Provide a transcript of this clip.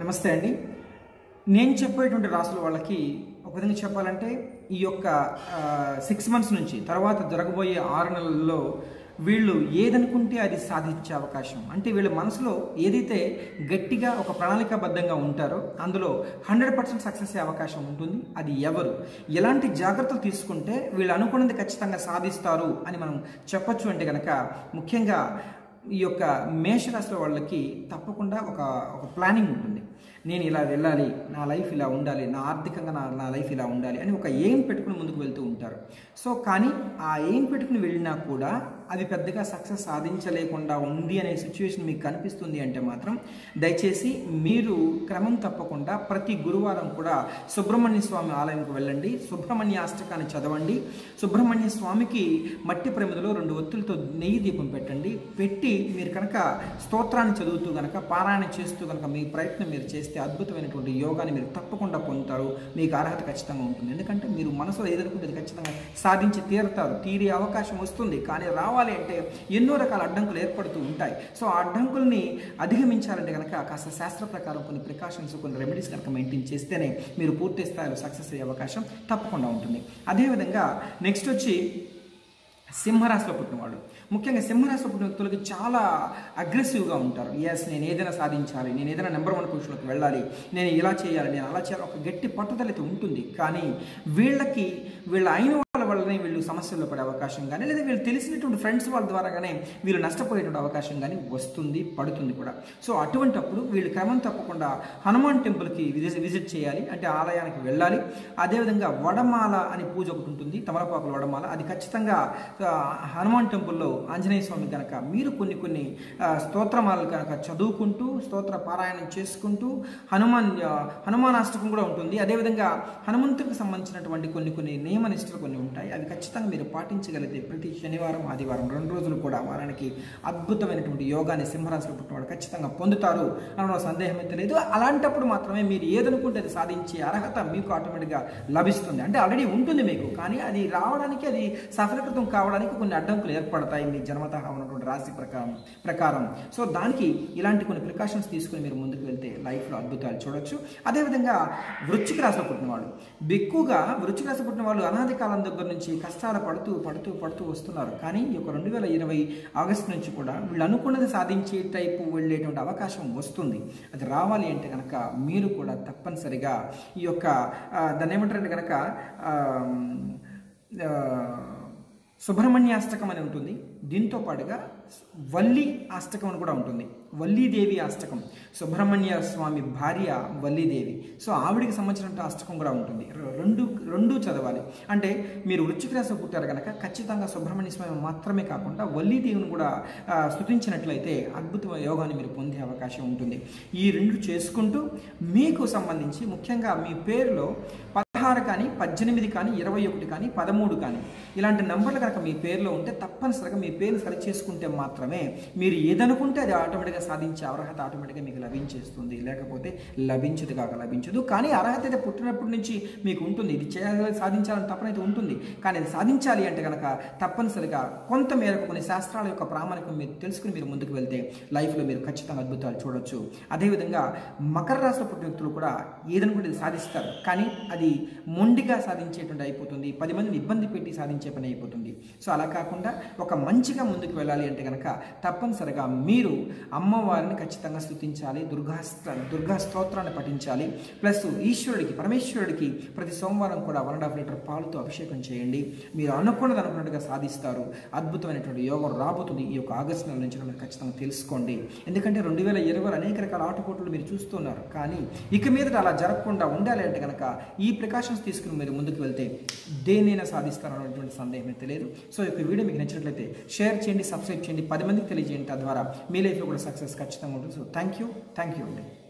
నమస్తే అండి నేను చెప్పేటువంటి రాసుల వాళ్ళకి ఒక విధంగా చెప్పాలంటే ఈ యొక్క సిక్స్ మంత్స్ నుంచి తర్వాత జరగబోయే ఆరు నెలల్లో వీళ్ళు ఏదనుకుంటే అది సాధించే అవకాశం అంటే వీళ్ళ మనసులో ఏదైతే గట్టిగా ఒక ప్రణాళికాబద్ధంగా ఉంటారో అందులో హండ్రెడ్ పర్సెంట్ సక్సెస్ అయ్యే అవకాశం ఉంటుంది అది ఎవరు ఎలాంటి జాగ్రత్తలు తీసుకుంటే వీళ్ళు అనుకున్నది ఖచ్చితంగా సాధిస్తారు అని మనం చెప్పొచ్చు అంటే కనుక ముఖ్యంగా ఈ యొక్క మేషరాశి వాళ్ళకి తప్పకుండా ఒక ఒక ప్లానింగ్ ఉంటుంది నేను ఇలా వెళ్ళాలి నా లైఫ్ ఇలా ఉండాలి నా ఆర్థికంగా నా నా లైఫ్ ఇలా ఉండాలి అని ఒక ఎయిమ్ పెట్టుకుని ముందుకు వెళ్తూ ఉంటారు సో కానీ ఆ ఎయిమ్ పెట్టుకుని వెళ్ళినా కూడా అది పెద్దగా సక్సెస్ సాధించలేకుండా ఉంది అనే సిచ్యువేషన్ మీకు కనిపిస్తుంది అంటే మాత్రం దయచేసి మీరు క్రమం తప్పకుండా ప్రతి గురువారం కూడా సుబ్రహ్మణ్య స్వామి ఆలయంకు వెళ్ళండి సుబ్రహ్మణ్య అష్టకాన్ని చదవండి సుబ్రహ్మణ్య స్వామికి మట్టి ప్రమిదలో రెండు ఒత్తులతో నెయ్యి దీపం పెట్టండి పెట్టి మీరు కనుక స్తోత్రాన్ని చదువుతూ కనుక పారాయణ చేస్తూ కనుక మీ ప్రయత్నం మీరు చేస్తే అద్భుతమైనటువంటి యోగాన్ని మీరు తప్పకుండా పొందుతారు మీకు అర్హత ఖచ్చితంగా ఉంటుంది ఎందుకంటే మీరు మనసులో ఏదనుకుంటే అది ఖచ్చితంగా సాధించి తీరుతారు తీరే అవకాశం వస్తుంది కానీ రావాలి అంటే ఎన్నో రకాల అడ్డంకులు ఏర్పడుతూ ఉంటాయి సో ఆ అడ్డంకుల్ని అధిగమించాలంటే కనుక కాస్త శాస్త్ర ప్రకారం కొన్ని ప్రికాషన్స్ కొన్ని రెమెడీస్ కనుక మెయింటైన్ చేస్తేనే మీరు పూర్తి స్థాయిలో సక్సెస్ అయ్యే అవకాశం తప్పకుండా ఉంటుంది అదేవిధంగా నెక్స్ట్ వచ్చి సింహరాశిలో పుట్టినవాడు ముఖ్యంగా సింహరాశిలో పుట్టిన వ్యక్తులకి చాలా అగ్రెసివ్గా ఉంటారు ఎస్ నేను ఏదైనా సాధించాలి నేను ఏదైనా నెంబర్ వన్ పొజిషన్లోకి వెళ్ళాలి నేను ఇలా చేయాలి నేను అలా చేయాలి ఒక గట్టి పట్టుదల అయితే ఉంటుంది కానీ వీళ్ళకి వీళ్ళ అయిన వాళ్ళ వల్లనే వీళ్ళు సమస్యల్లో పడే అవకాశం కానీ లేదా వీళ్ళు తెలిసినటువంటి ఫ్రెండ్స్ వాళ్ళ ద్వారాగానే వీళ్ళు నష్టపోయేటువంటి అవకాశం కానీ వస్తుంది పడుతుంది కూడా సో అటువంటప్పుడు వీళ్ళు క్రమం తప్పకుండా హనుమాన్ టెంపుల్కి విజిట్ విజిట్ చేయాలి అంటే ఆలయానికి వెళ్ళాలి అదేవిధంగా వడమాల అని పూజ ఒకటి ఉంటుంది తమలపాకుల వడమాల అది ఖచ్చితంగా ఆ, హనుమాన్ టెంపుల్లో ఆంజనేయ స్వామి కనుక మీరు కొన్ని కొన్ని ఆ, స్తోత్రమాలు కనుక చదువుకుంటూ స్తోత్ర పారాయణం చేసుకుంటూ హనుమాన్ ఆ, హనుమాన్ అష్టకం కూడా ఉంటుంది అదేవిధంగా హనుమంతుడికి సంబంధించినటువంటి కొన్ని కొన్ని నియమ నిష్టలు కొన్ని ఉంటాయి అవి ఖచ్చితంగా మీరు పాటించగలిగితే ప్రతి శనివారం ఆదివారం రెండు రోజులు కూడా వారానికి అద్భుతమైనటువంటి యోగాన్ని సింహరాశిలో పుట్టినవాడు ఖచ్చితంగా పొందుతారు అనడం సందేహం అయితే లేదు అలాంటప్పుడు మాత్రమే మీరు ఏదనుకుంటే అది సాధించే అర్హత మీకు ఆటోమేటిక్గా లభిస్తుంది అంటే ఆల్రెడీ ఉంటుంది మీకు కానీ అది రావడానికి అది సఫలీకృతం కావడానికి కొన్ని అడ్డంకులు ఏర్పడతాయి మీ జన్మతహా ఉన్నటువంటి రాశి ప్రకారం ప్రకారం సో దానికి ఇలాంటి కొన్ని ప్రికాషన్స్ తీసుకుని మీరు ముందుకు వెళ్తే లైఫ్లో అద్భుతాలు చూడొచ్చు అదేవిధంగా వృశ్చిక రాశిలో పుట్టిన వాళ్ళు ఎక్కువగా వృశ్చిక రాశి పుట్టిన వాళ్ళు అనాది కాలం దగ్గర నుంచి కష్టాలు పడుతూ పడుతూ పడుతూ వస్తున్నారు కానీ ఈ యొక్క రెండు వేల ఇరవై ఆగస్టు నుంచి కూడా వీళ్ళు అనుకున్నది సాధించే టైపు వెళ్ళేటువంటి అవకాశం వస్తుంది అది రావాలి అంటే కనుక మీరు కూడా తప్పనిసరిగా ఈ యొక్క ఆ, దాన్ని ఏమంటారంటే కనుక ఆ, ఆ, సుబ్రహ్మణ్య అష్టకం అని ఉంటుంది దీంతో పాటుగా వల్లి అష్టకం అని కూడా ఉంటుంది వల్లీదేవి అష్టకం సుబ్రహ్మణ్య స్వామి భార్య వల్లీదేవి సో ఆవిడికి సంబంధించిన అష్టకం కూడా ఉంటుంది రె- రెండు రెండు చదవాలి అంటే మీరు వృశ్చిక రాశి పుట్టారు కనుక ఖచ్చితంగా సుబ్రహ్మణ్య స్వామి మాత్రమే కాకుండా వల్లీదేవిని కూడా ఆ, స్తుతించినట్లయితే అద్భుత యోగాన్ని మీరు పొందే అవకాశం ఉంటుంది ఈ రెండు చేసుకుంటూ మీకు సంబంధించి ముఖ్యంగా మీ పేరులో పదహారు కానీ పద్దెనిమిది కానీ ఇరవై ఒకటి కానీ పదమూడు కానీ ఇలాంటి నంబర్లు కనుక మీ పేరులో ఉంటే తప్పనిసరిగా మీ పేరు సరి చేసుకుంటే మాత్రమే మీరు ఏదనుకుంటే అది ఆటోమేటిక్గా సాధించే అర్హత ఆటోమేటిక్గా మీకు లభించేస్తుంది లేకపోతే లభించదు కాక లభించదు కానీ అర్హత అయితే పుట్టినప్పటి నుంచి మీకు ఉంటుంది ఇది చేయాలి సాధించాలని తప్పనైతే ఉంటుంది కానీ అది సాధించాలి అంటే కనుక తప్పనిసరిగా కొంత మేరకు కొన్ని శాస్త్రాల యొక్క ప్రామాణికం మీరు తెలుసుకుని మీరు ముందుకు వెళ్తే లైఫ్లో మీరు ఖచ్చితంగా అద్భుతాలు చూడొచ్చు అదేవిధంగా మకర రాశిలో పుట్టిన వ్యక్తులు కూడా ఏదనుకుంటే అది సాధిస్తారు కానీ అది మొండిగా సాధించేటువంటి అయిపోతుంది పది మందిని ఇబ్బంది పెట్టి సాధించే పని అయిపోతుంది సో అలా కాకుండా ఒక మంచిగా ముందుకు వెళ్ళాలి అంటే కనుక తప్పనిసరిగా మీరు అమ్మవారిని ఖచ్చితంగా స్థుతించాలి దుర్గా స్త- దుర్గా స్తోత్రాన్ని పఠించాలి ప్లస్ ఈశ్వరుడికి పరమేశ్వరుడికి ప్రతి సోమవారం కూడా వన్ అండ్ హాఫ్ లీటర్ పాలుతో అభిషేకం చేయండి మీరు అనుకున్నది అనుకున్నట్టుగా సాధిస్తారు అద్భుతమైనటువంటి యోగం రాబోతుంది ఈ యొక్క ఆగస్టు నెల నుంచి మీరు ఖచ్చితంగా తెలుసుకోండి ఎందుకంటే రెండు వేల ఇరవై అనేక రకాల ఆటపోట్లు మీరు చూస్తున్నారు కానీ ఇక మీద అలా జరగకుండా ఉండాలి అంటే కనుక ఈ ప్రికాషన్స్ తీసుకుని మీరు ముందుకు వెళ్తే దేన్నైనా సాధిస్తారు అనేటువంటి సందేహం అయితే లేదు సో ఈ యొక్క వీడియో మీకు నచ్చినట్లయితే షేర్ చేయండి సబ్స్క్రైబ్ చేయండి పది మందికి తెలియజేయండి తద్వారా మీ లైఫ్లో కూడా సక్సెస్ ఖచ్చితంగా ఉంటుంది so thank you thank you అండి